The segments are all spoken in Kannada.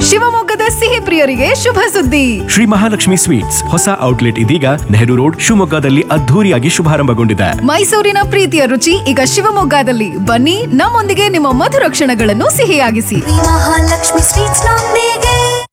ಶಿವಮೊಗ್ಗದ ಸಿಹಿ ಪ್ರಿಯರಿಗೆ ಶುಭ ಸುದ್ದಿ ಶ್ರೀ ಮಹಾಲಕ್ಷ್ಮಿ ಸ್ವೀಟ್ಸ್ ಹೊಸ ಔಟ್ಲೆಟ್ ಇದೀಗ ನೆಹರು ರೋಡ್ ಶಿವಮೊಗ್ಗದಲ್ಲಿ ಅದ್ಧೂರಿಯಾಗಿ ಶುಭಾರಂಭಗೊಂಡಿದೆ ಮೈಸೂರಿನ ಪ್ರೀತಿಯ ರುಚಿ ಈಗ ಶಿವಮೊಗ್ಗದಲ್ಲಿ ಬನ್ನಿ ನಮ್ಮೊಂದಿಗೆ ನಿಮ್ಮ ಮಧುರ ಕ್ಷಣಗಳನ್ನು ಸಿಹಿಯಾಗಿಸಿ ಮಹಾಲಕ್ಷ್ಮಿ ಸ್ವೀಟ್ಸ್ ನೊಂದಿಗೆ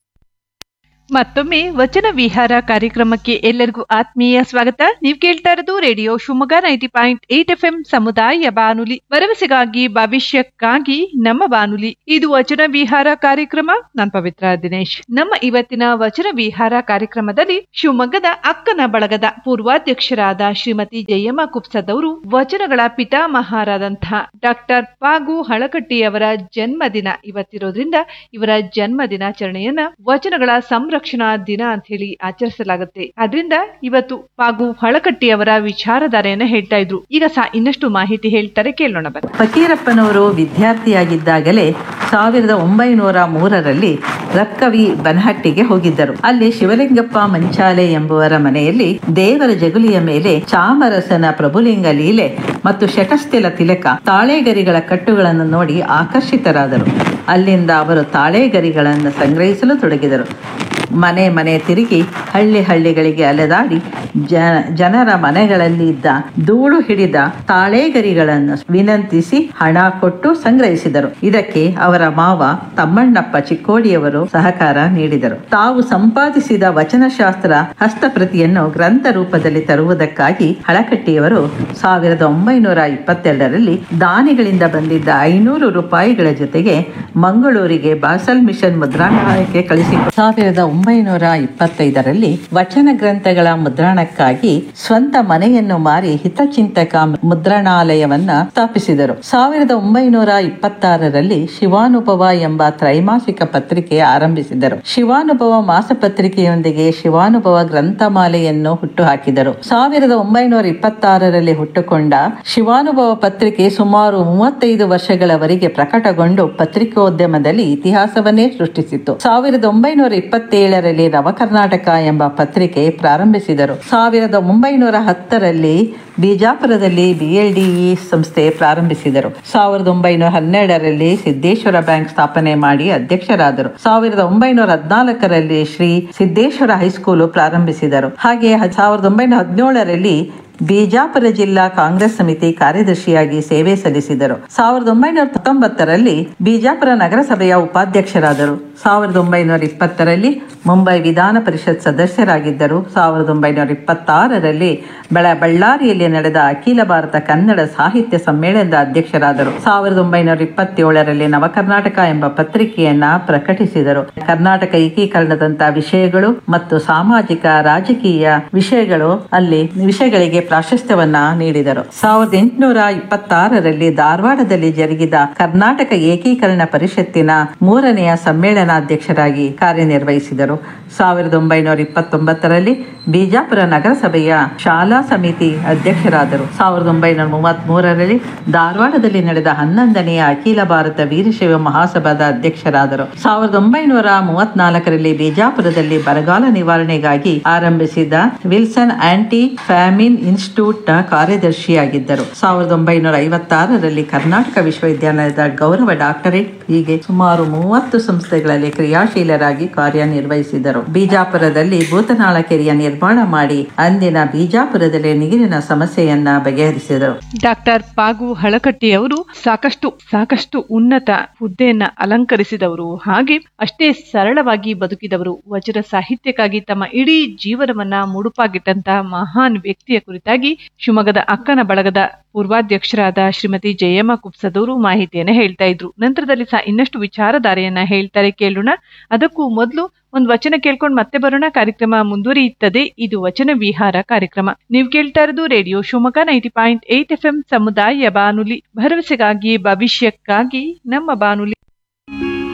ಮತ್ತೊಮ್ಮೆ ವಚನ ವಿಹಾರ ಕಾರ್ಯಕ್ರಮಕ್ಕೆ ಎಲ್ಲರಿಗೂ ಆತ್ಮೀಯ ಸ್ವಾಗತ ನೀವು ಕೇಳ್ತಾ ಇರೋದು radio Shivamogga ninety point eight F M ಸಮುದಾಯ ಬಾನುಲಿ ಭರವಸೆಗಾಗಿ ಭವಿಷ್ಯಕ್ಕಾಗಿ ನಮ್ಮ ಬಾನುಲಿ ಇದು ವಚನ ವಿಹಾರ ಕಾರ್ಯಕ್ರಮ ನಾನ್ ಪವಿತ್ರ ದಿನೇಶ್ ನಮ್ಮ ಇವತ್ತಿನ ವಚನ ವಿಹಾರ ಕಾರ್ಯಕ್ರಮದಲ್ಲಿ ಶಿವಮೊಗ್ಗದ ಅಕ್ಕನ ಬಳಗದ ಪೂರ್ವಾಧ್ಯಕ್ಷರಾದ ಶ್ರೀಮತಿ ಜಯಮ್ಮ ಕುಪ್ಸದವರು ವಚನಗಳ ಪಿತಾಮಹಾರಾದಂತಹ ಡಾಕ್ಟರ್ ಪಾಗು ಹಳಕಟ್ಟಿಯವರ ಜನ್ಮದಿನ ಇವತ್ತಿರೋದ್ರಿಂದ ಇವರ ಜನ್ಮ ದಿನಾಚರಣೆಯನ್ನ ವಚನಗಳ ಸಂರಕ್ಷಣಾ ದಿನ ಅಂತ ಹೇಳಿ ಆಚರಿಸಲಾಗುತ್ತೆ ಅದರಿಂದ ಇವತ್ತು ಪಾಗು ಹಳಕಟ್ಟಿಯವರ ವಿಚಾರಧಾರೆಯನ್ನ ಹೇಳ್ತಾ ಇದ್ರು ಈಗ ಸಹ ಇನ್ನಷ್ಟು ಮಾಹಿತಿ ಹೇಳ್ತಾರೆ ಕೇಳೋಣ ಬನ್ನಿ ಫಕೀರಪ್ಪನವರು ವಿದ್ಯಾರ್ಥಿಯಾಗಿದ್ದಾಗಲೇ ಸಾವಿರದ ಒಂಬೈನೂರ ಮೂರರಲ್ಲಿ ರಕ್ಕವಿ ಬನಹಟ್ಟಿಗೆ ಹೋಗಿದ್ದರು ಅಲ್ಲಿ ಶಿವಲಿಂಗಪ್ಪ ಮಂಚಾಲೆ ಎಂಬುವರ ಮನೆಯಲ್ಲಿ ದೇವರ ಜಗುಲಿಯ ಮೇಲೆ ಚಾಮರಸನ ಪ್ರಭುಲಿಂಗ ಲೀಲೆ ಮತ್ತು ಶಟಸ್ಥಿಲ ತಿಲಕ ತಾಳೆಗರಿಗಳ ಕಟ್ಟುಗಳನ್ನು ನೋಡಿ ಆಕರ್ಷಿತರಾದರು ಅಲ್ಲಿಂದ ಅವರು ತಾಳೆಗರಿಗಳನ್ನು ಸಂಗ್ರಹಿಸಲು ತೊಡಗಿದರು ಮನೆ ಮನೆ ತಿರುಗಿ ಹಳ್ಳಿ ಹಳ್ಳಿಗಳಿಗೆ ಅಲೆದಾಡಿ ಜ ಜನರ ಮನೆಗಳಲ್ಲಿ ಇದ್ದ ಧೂಳು ಹಿಡಿದ ತಾಳೆಗರಿಗಳನ್ನು ವಿನಂತಿಸಿ ಹಣ ಕೊಟ್ಟು ಸಂಗ್ರಹಿಸಿದರು ಇದಕ್ಕೆ ಅವರ ಮಾವ ತಮ್ಮಣ್ಣಪ್ಪ ಚಿಕ್ಕೋಡಿಯವರು ಸಹಕಾರ ನೀಡಿದರು ತಾವು ಸಂಪಾದಿಸಿದ ವಚನಶಾಸ್ತ್ರ ಹಸ್ತಪ್ರತಿಯನ್ನು ಗ್ರಂಥ ರೂಪದಲ್ಲಿ ತರುವುದಕ್ಕಾಗಿ ಹಳಕಟ್ಟಿಯವರು ಸಾವಿರದ ಒಂಬೈನೂರ ಇಪ್ಪತ್ತೆರಡರಲ್ಲಿ ದಾನಿಗಳಿಂದ ಬಂದಿದ್ದ ಐನೂರು ರೂಪಾಯಿಗಳ ಜೊತೆಗೆ ಮಂಗಳೂರಿಗೆ ಬಾಸಲ್ ಮಿಷನ್ ಮುದ್ರಣಾಲಯಕ್ಕೆ ಕಳಿಸಿ ಸಾವಿರದ ಒಂಬೈನೂರ ಇಪ್ಪತ್ತೈದರಲ್ಲಿ ವಚನ ಗ್ರಂಥಗಳ ಮುದ್ರಣಕ್ಕಾಗಿ ಸ್ವಂತ ಮನೆಯನ್ನು ಮಾರಿ ಹಿತಚಿಂತಕ ಮುದ್ರಣಾಲಯವನ್ನ ಸ್ಥಾಪಿಸಿದರು ಸಾವಿರದ ಒಂಬೈನೂರ ಇಪ್ಪತ್ತಾರರಲ್ಲಿ ಶಿವಾನುಭವ ಎಂಬ ತ್ರೈಮಾಸಿಕ ಪತ್ರಿಕೆ ಆರಂಭಿಸಿದರು ಶಿವಾನುಭವ ಮಾಸಪತ್ರಿಕೆಯೊಂದಿಗೆ ಶಿವಾನುಭವ ಗ್ರಂಥಮಾಲೆಯನ್ನು ಹುಟ್ಟುಹಾಕಿದರು ಸಾವಿರದ ಒಂಬೈನೂರ ಇಪ್ಪತ್ತಾರರಲ್ಲಿ ಹುಟ್ಟುಕೊಂಡ ಶಿವಾನುಭವ ಪತ್ರಿಕೆ ಸುಮಾರು ಮೂವತ್ತೈದು ವರ್ಷಗಳವರೆಗೆ ಪ್ರಕಟಗೊಂಡು ಪತ್ರಿಕೋದ್ಯಮದಲ್ಲಿ ಇತಿಹಾಸವನ್ನೇ ಸೃಷ್ಟಿಸಿತು ಸಾವಿರದ ಒಂಬೈನೂರ ಇಪ್ಪತ್ತೇಳರಲ್ಲಿ ನವಕರ್ನಾಟಕ ಎಂಬ ಪತ್ರಿಕೆ ಪ್ರಾರಂಭಿಸಿದರು ಸಾವಿರದ ಒಂಬೈನೂರ ಹತ್ತರಲ್ಲಿ ಬಿಜಾಪುರದಲ್ಲಿ ಬಿಎಲ್ಡಿಇ ಸಂಸ್ಥೆ ಪ್ರಾರಂಭಿಸಿದರು ಸಾವಿರದ ಒಂಬೈನೂರ ಹನ್ನೆರಡರಲ್ಲಿ ಸಿದ್ದೇಶ್ವರ ಬ್ಯಾಂಕ್ ಸ್ಥಾಪನೆ ಮಾಡಿ ಅಧ್ಯಕ್ಷರಾದರು ಸಾವಿರದ ಒಂಬೈನೂರ ಹದಿನಾಲ್ಕರಲ್ಲಿ ಶ್ರೀ ಸಿದ್ದೇಶ್ವರ ಹೈಸ್ಕೂಲು ಪ್ರಾರಂಭಿಸಿದರು ಹಾಗೆ ಸಾವಿರದ ಒಂಬೈನೂರ ಹದಿನೇಳರಲ್ಲಿ ಬಿಜಾಪುರ ಜಿಲ್ಲಾ ಕಾಂಗ್ರೆಸ್ ಸಮಿತಿ ಕಾರ್ಯದರ್ಶಿಯಾಗಿ ಸೇವೆ ಸಲ್ಲಿಸಿದರು ಸಾವಿರದ ಒಂಬೈನೂರ ಹತ್ತೊಂಬತ್ತರಲ್ಲಿ ಬಿಜಾಪುರ ನಗರಸಭೆಯ ಉಪಾಧ್ಯಕ್ಷರಾದರು ಸಾವಿರದ ಒಂಬೈನೂರ ಇಪ್ಪತ್ತರಲ್ಲಿ ಮುಂಬೈ ವಿಧಾನ ಪರಿಷತ್ ಸದಸ್ಯರಾಗಿದ್ದರು ಸಾವಿರದ ಒಂಬೈನೂರ ಇಪ್ಪತ್ತಾರರಲ್ಲಿ ಬೆಳ ಬಳ್ಳಾರಿಯಲ್ಲಿ ನಡೆದ ಅಖಿಲ ಭಾರತ ಕನ್ನಡ ಸಾಹಿತ್ಯ ಸಮ್ಮೇಳನದ ಅಧ್ಯಕ್ಷರಾದರು ಸಾವಿರದ ಒಂಬೈನೂರ ಇಪ್ಪತ್ತೇಳರಲ್ಲಿ ನವಕರ್ನಾಟಕ ಎಂಬ ಪತ್ರಿಕೆಯನ್ನ ಪ್ರಕಟಿಸಿದರು ಕರ್ನಾಟಕ ಏಕೀಕರಣದಂತಹ ವಿಷಯಗಳು ಮತ್ತು ಸಾಮಾಜಿಕ ರಾಜಕೀಯ ವಿಷಯಗಳು ಅಲ್ಲಿ ವಿಷಯಗಳಿಗೆ ಪ್ರಾಶಸ್ತ್ಯವನ್ನ ನೀಡಿದರು ಸಾವಿರದ ಎಂಟುನೂರ ಇಪ್ಪತ್ತಾರರಲ್ಲಿ ಧಾರವಾಡದಲ್ಲಿ ಜರುಗಿದ ಕರ್ನಾಟಕ ಏಕೀಕರಣ ಪರಿಷತ್ತಿನ ಮೂರನೆಯ ಸಮ್ಮೇಳನಾಧ್ಯಕ್ಷರಾಗಿ ಕಾರ್ಯನಿರ್ವಹಿಸಿದರು ಸಾವಿರದ ಒಂಬೈನೂರ ಇಪ್ಪತ್ತೊಂಬತ್ತರಲ್ಲಿ ಬಿಜಾಪುರ ನಗರಸಭೆಯ ಶಾಲಾ ಸಮಿತಿ ಅಧ್ಯಕ್ಷರಾದರು ಸಾವಿರದ ಒಂಬೈನೂರ ಮೂವತ್ತ್ ಮೂರರಲ್ಲಿ ಧಾರವಾಡದಲ್ಲಿ ನಡೆದ ಹನ್ನೊಂದನೆಯ ಅಖಿಲ ಭಾರತ ವೀರಶೈವ ಮಹಾಸಭಾದ ಅಧ್ಯಕ್ಷರಾದರು ಸಾವಿರದ ಒಂಬೈನೂರ ಮೂವತ್ನಾಲ್ಕರಲ್ಲಿ ಬಿಜಾಪುರದಲ್ಲಿ ಬರಗಾಲ ನಿವಾರಣೆಗಾಗಿ ಆರಂಭಿಸಿದ ವಿಲ್ಸನ್ ಆಂಟಿ ಫ್ಯಾಮಿನ್ ಇನ್ಸ್ಟಿಟ್ಯೂಟ್ ನ ಕಾರ್ಯದರ್ಶಿಯಾಗಿದ್ದರು ಸಾವಿರದ ಒಂಬೈನೂರ ಐವತ್ತಾರರಲ್ಲಿ ಕರ್ನಾಟಕ ವಿಶ್ವವಿದ್ಯಾಲಯದ ಗೌರವ ಡಾಕ್ಟರೇಟ್ ಹೀಗೆ ಸುಮಾರು ಮೂವತ್ತು ಸಂಸ್ಥೆಗಳಲ್ಲಿ ಕ್ರಿಯಾಶೀಲರಾಗಿ ಕಾರ್ಯನಿರ್ವಹಿಸಿದರು ಬಿಜಾಪುರದಲ್ಲಿ ಭೂತನಾಳ ಕೆರೆಯ ನಿರ್ಮಾಣ ಮಾಡಿ ಅಂದಿನ ಬಿಜಾಪುರದಲ್ಲಿ ನೀರಿನ ಸಮಸ್ಯೆಯನ್ನ ಬಗೆಹರಿಸಿದರು ಡಾಕ್ಟರ್ ಪಾಗು ಹಳಕಟ್ಟಿ ಅವರು ಸಾಕಷ್ಟು ಸಾಕಷ್ಟು ಉನ್ನತ ಹುದ್ದೆಯನ್ನ ಅಲಂಕರಿಸಿದವರು ಹಾಗೆ ಅಷ್ಟೇ ಸರಳವಾಗಿ ಬದುಕಿದವರು ವಜ್ರ ಸಾಹಿತ್ಯಕ್ಕಾಗಿ ತಮ್ಮ ಇಡೀ ಜೀವನವನ್ನ ಮುಡುಪಾಗಿಟ್ಟಂತಹ ಮಹಾನ್ ವ್ಯಕ್ತಿಯ ಕುರಿತಾಗಿ ಶಿವಮೊಗ್ಗದ ಅಕ್ಕನ ಬಳಗದ ಪೂರ್ವಾಧ್ಯಕ್ಷರಾದ ಶ್ರೀಮತಿ ಜಯಮ್ಮ ಕುಪ್ಸದವರು ಮಾಹಿತಿಯನ್ನ ಹೇಳ್ತಾ ಇದ್ರು ನಂತರದಲ್ಲಿ ಸಹ ಇನ್ನಷ್ಟು ವಿಚಾರಧಾರೆಯನ್ನ ಹೇಳ್ತಾರೆ ಕೇಳೋಣ ಅದಕ್ಕೂ ಮೊದಲು ಒಂದು ವಚನ ಕೇಳ್ಕೊಂಡು ಮತ್ತೆ ಬರೋಣ ಕಾರ್ಯಕ್ರಮ ಮುಂದುವರಿಯುತ್ತದೆ ಇದು ವಚನ ವಿಹಾರ ಕಾರ್ಯಕ್ರಮ ನೀವು ಕೇಳ್ತಾ ಇರೋದು radio Shivamogga ninety point eight F M ಸಮುದಾಯ ಬಾನುಲಿ ಭರವಸೆಗಾಗಿ ಭವಿಷ್ಯಕ್ಕಾಗಿ ನಮ್ಮ ಬಾನುಲಿ